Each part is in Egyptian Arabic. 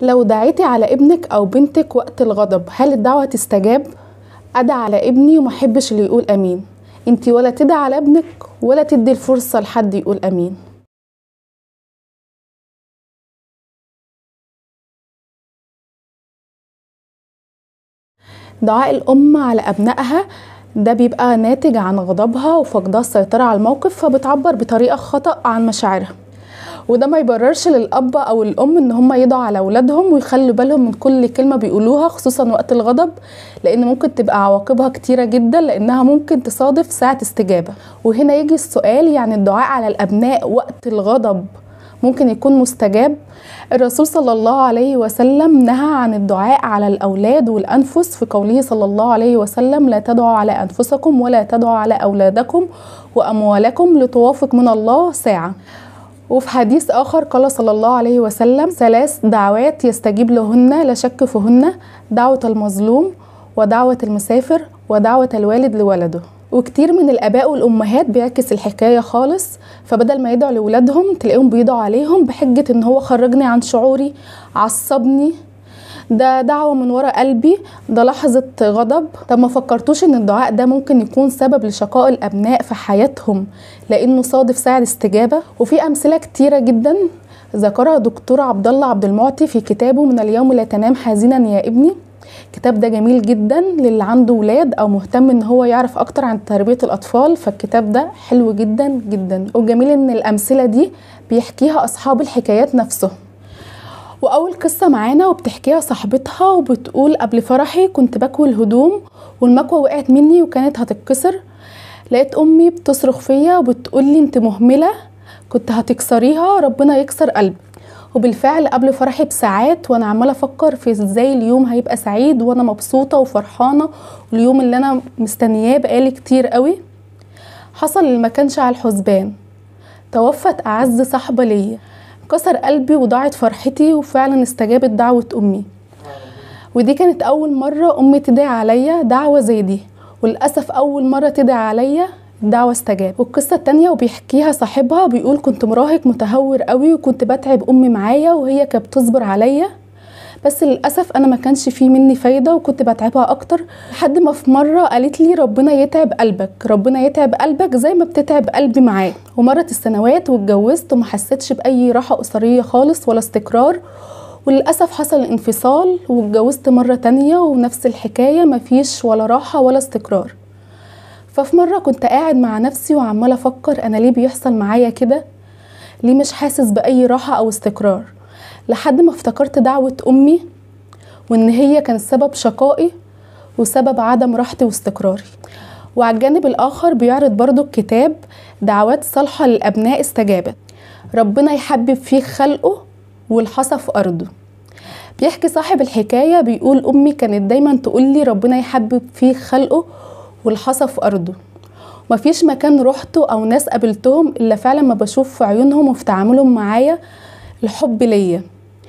لو دعيتي على ابنك أو بنتك وقت الغضب هل الدعوة تستجاب؟ أدعى على ابني ومحبش اللي يقول أمين انتي ولا تدعي على ابنك ولا تدي الفرصة لحد يقول أمين دعاء الأم على أبنائها ده بيبقى ناتج عن غضبها وفقدها السيطرة على الموقف فبتعبر بطريقة خطأ عن مشاعرها وده ما يبررش للأب أو الأم إن هم يدعوا على أولادهم ويخلوا بالهم من كل كلمة بيقولوها خصوصا وقت الغضب لأن ممكن تبقى عواقبها كتيرة جدا لأنها ممكن تصادف ساعة استجابة وهنا يجي السؤال يعني الدعاء على الأبناء وقت الغضب ممكن يكون مستجاب الرسول صلى الله عليه وسلم نهى عن الدعاء على الأولاد والأنفس في قوله صلى الله عليه وسلم لا تدعوا على أنفسكم ولا تدعوا على أولادكم وأموالكم لتوافق من الله ساعة وفي حديث آخر قال صلى الله عليه وسلم ثلاث دعوات يستجيب لهن لا شك فيهن دعوة المظلوم ودعوة المسافر ودعوة الوالد لولده وكتير من الآباء والأمهات بيعكس الحكاية خالص فبدل ما يدعوا لولادهم تلاقيهم بيدعوا عليهم بحجة إن هو خرجني عن شعوري عصبني ده دعوة من ورا قلبي ده لحظة غضب طب ما فكرتوش ان الدعاء ده ممكن يكون سبب لشقاء الابناء في حياتهم لانه صادف ساعة استجابة وفي امثلة كتيرة جدا ذكرها دكتور عبد الله عبد المعطي في كتابه من اليوم لا تنام حزينا يا ابني الكتاب ده جميل جدا للي عنده ولاد او مهتم ان هو يعرف اكتر عن تربية الاطفال فالكتاب ده حلو جدا جدا وجميل ان الامثلة دي بيحكيها اصحاب الحكايات نفسهم واول قصه معانا وبتحكيها صاحبتها وبتقول قبل فرحي كنت بكوي الهدوم والمكوه وقعت مني وكانت هتتكسر لقيت امي بتصرخ فيا وبتقول لي انت مهمله كنت هتكسريها ربنا يكسر قلبي وبالفعل قبل فرحي بساعات وانا عماله افكر في ازاي اليوم هيبقى سعيد وانا مبسوطه وفرحانه واليوم اللي انا مستنياه بقالي كتير قوي حصل اللي ما كانش على الحسبان توفت اعز صاحبه ليا كسر قلبي وضاعت فرحتي وفعلا استجابت دعوة أمي ودي كانت أول مرة أمي تدعي عليا دعوة زي دي وللأسف أول مرة تدعي عليا الدعوة استجاب والقصة التانية وبيحكيها صاحبها بيقول كنت مراهق متهور قوي وكنت بتعب أمي معايا وهي كانت بتصبر عليا بس للأسف أنا ما كانش فيه مني فايدة وكنت بتعبها أكتر لحد ما في مرة قالت لي ربنا يتعب قلبك ربنا يتعب قلبك زي ما بتتعب قلبي معاه ومرت السنوات واتجوزت وما حسيتش بأي راحة أسرية خالص ولا استقرار وللأسف حصل انفصال واتجوزت مرة تانية ونفس الحكاية مفيش ولا راحة ولا استقرار ففي مرة كنت قاعد مع نفسي وعمالة أفكر أنا ليه بيحصل معايا كده ليه مش حاسس بأي راحة أو استقرار لحد ما افتكرت دعوة أمي وإن هي كانت سبب شقائي وسبب عدم راحتي واستقراري وعلى الجانب الآخر بيعرض برضو الكتاب دعوات صالحة للأبناء استجابت ربنا يحبب فيه خلقه والحصى في أرضه بيحكي صاحب الحكاية بيقول أمي كانت دايما تقول لي ربنا يحبب فيه خلقه والحصى في أرضه مفيش مكان روحته أو ناس قابلتهم إلا فعلا ما بشوف في عيونهم وفي تعاملهم معايا الحب ليا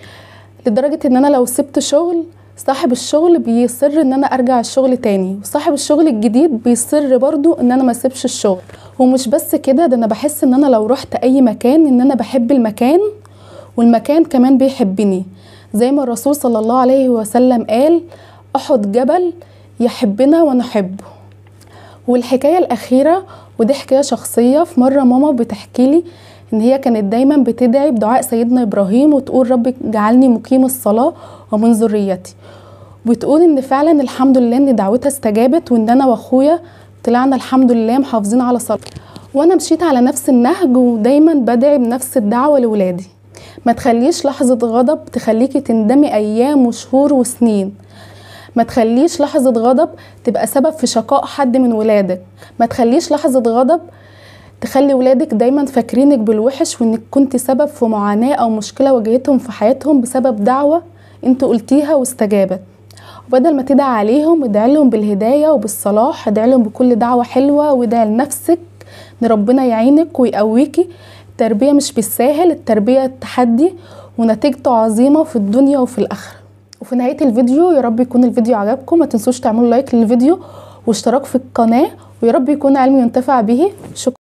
لدرجة ان انا لو سبت شغل صاحب الشغل بيصر ان انا ارجع الشغل تاني وصاحب الشغل الجديد بيصر برضو ان انا ما اسيبش الشغل ومش بس كده ده انا بحس ان انا لو رحت اي مكان ان انا بحب المكان والمكان كمان بيحبني زي ما الرسول صلى الله عليه وسلم قال احد جبل يحبنا ونحبه والحكاية الأخيرة ودي حكاية شخصية في مرة ماما بتحكي لي ان هي كانت دايما بتدعي بدعاء سيدنا ابراهيم وتقول رب اجعلني مقيم الصلاه ومن ذريتي بتقول ان فعلا الحمد لله ان دعوتها استجابت وان انا واخويا طلعنا الحمد لله محافظين على صلاه وانا مشيت على نفس النهج ودايما بدعي بنفس الدعوه لولادي ما تخليش لحظه غضب تخليكي تندمي ايام وشهور وسنين ما تخليش لحظة غضب تبقى سبب في شقاء حد من ولادك ما تخليش لحظة غضب تخلي ولادك دايما فاكرينك بالوحش وانك كنت سبب في معاناة او مشكلة واجهتهم في حياتهم بسبب دعوة انت قلتيها واستجابت وبدل ما تدعي عليهم ادعي لهم بالهداية وبالصلاح ادعي لهم بكل دعوة حلوة وادعي لنفسك ان ربنا يعينك ويقويكي التربية مش بالساهل التربية التحدي ونتيجته عظيمة في الدنيا وفي الآخرة وفي نهاية الفيديو يا رب يكون الفيديو عجبكم ما تنسوش تعملوا لايك للفيديو واشتراك في القناة ويا رب يكون علم ينتفع به شكرا